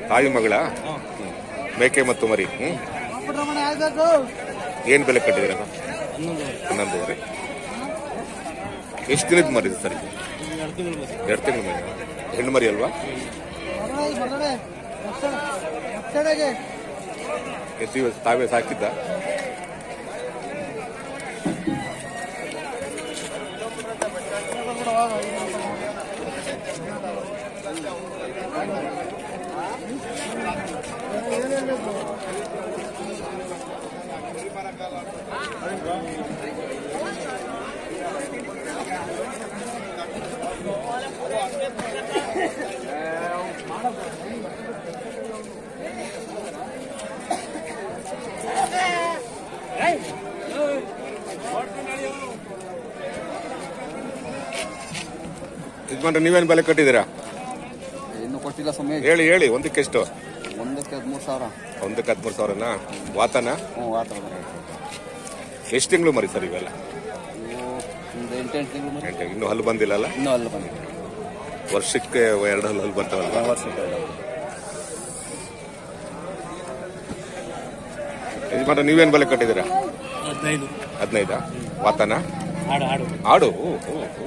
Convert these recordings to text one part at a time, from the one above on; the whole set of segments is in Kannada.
ತಾಯಿ ಮಗಳ ಮೇಕೆ ಮತ್ತು ಮರಿ ಹ್ಮ್ ಏನ್ ಬೆಲೆ ಕಟ್ಟಿದ್ದೀರ ಹನ್ನೊಂದುವರೆ ಎಷ್ಟು ದಿನದ ಮರಿ ಇದು ಸರ್ ಇದು? ಎರಡು ತಿಂಗಳ ಮರಿ ಹೆಣ್ಣು ಮರಿ ಅಲ್ವಾ ಎಷ್ಟು ಇವತ್ತು ತಾವೇ ಸಾಕಿದ್ದ ಯಜಮಾನ್ರೆ ನೀವೇನು ಬೆಲೆ ಕಟ್ಟಿದ್ದೀರಾ ಇನ್ನು ಕೊಟ್ಟಿಲ್ಲ ಸಮಯ ಹೇಳಿ ಹೇಳಿ ಒಂದಕ್ಕೆ ಎಷ್ಟು ಒಂದಕ್ಕೆ ಹದಿಮೂರು ಸಾವಿರ ಒಂದಕ್ಕೆ ಹದಿಮೂರು ಸಾವಿರನ ವಾತನ ಹ್ಞೂ ಆ ಥರ ಬರುತ್ತೆ ಎಷ್ಟು ತಿಂಗಳು ಮರಿ ಸರ್ ಇವೆಲ್ಲ ಇವು ಒಂದು ಎಂಟೆಂಟು ತಿಂಗಳು ಮತ್ತೆ ಎಂಟು ಇನ್ನೂ ಹಲ್ಲು ಬಂದಿಲ್ಲಲ್ಲ ಇನ್ನೂ ಅಲ್ಲಿ ಬಂದಿದೆ ವರ್ಷಕ್ಕೆ ಎರಡು ಹಲ್ಲು ಹಲ್ಲು ಬರ್ತಾವಲ್ಲ ವರ್ಷಕ್ಕೆ ಯಜಮಾನ್ರೆ ನೀವೇನು ಬೆಲೆ ಕಟ್ಟಿದ್ದೀರಾ ಹದಿನೈದು ಹದಿನೈದಾ ವಾತನ ಆಡು ಆಡು ಆಡು ಓ, ಓ, ಓ.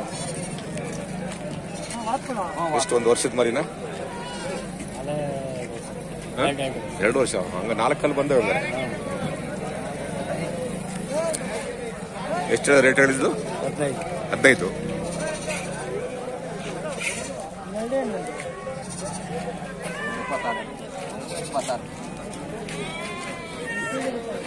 ಎಷ್ಟು ಒಂದು ವರ್ಷದ ಮರಿನ ಅಲ್ಲೇ ಹ? ಎರಡು ಎರಡು ಎರಡು ವರ್ಷ ಹಂಗ ನಾಲ್ಕಲ್ಲಿ ಬಂದವೆ ಹಂಗಾರೆ ಎಷ್ಟು ರೇಟ್ ಹೇಳಿದ್ದು ಹದಿನೈದು ಹದಿನೈದು ಇಪ್ಪತ್ತಾರು ಇಪ್ಪತ್ತಾರು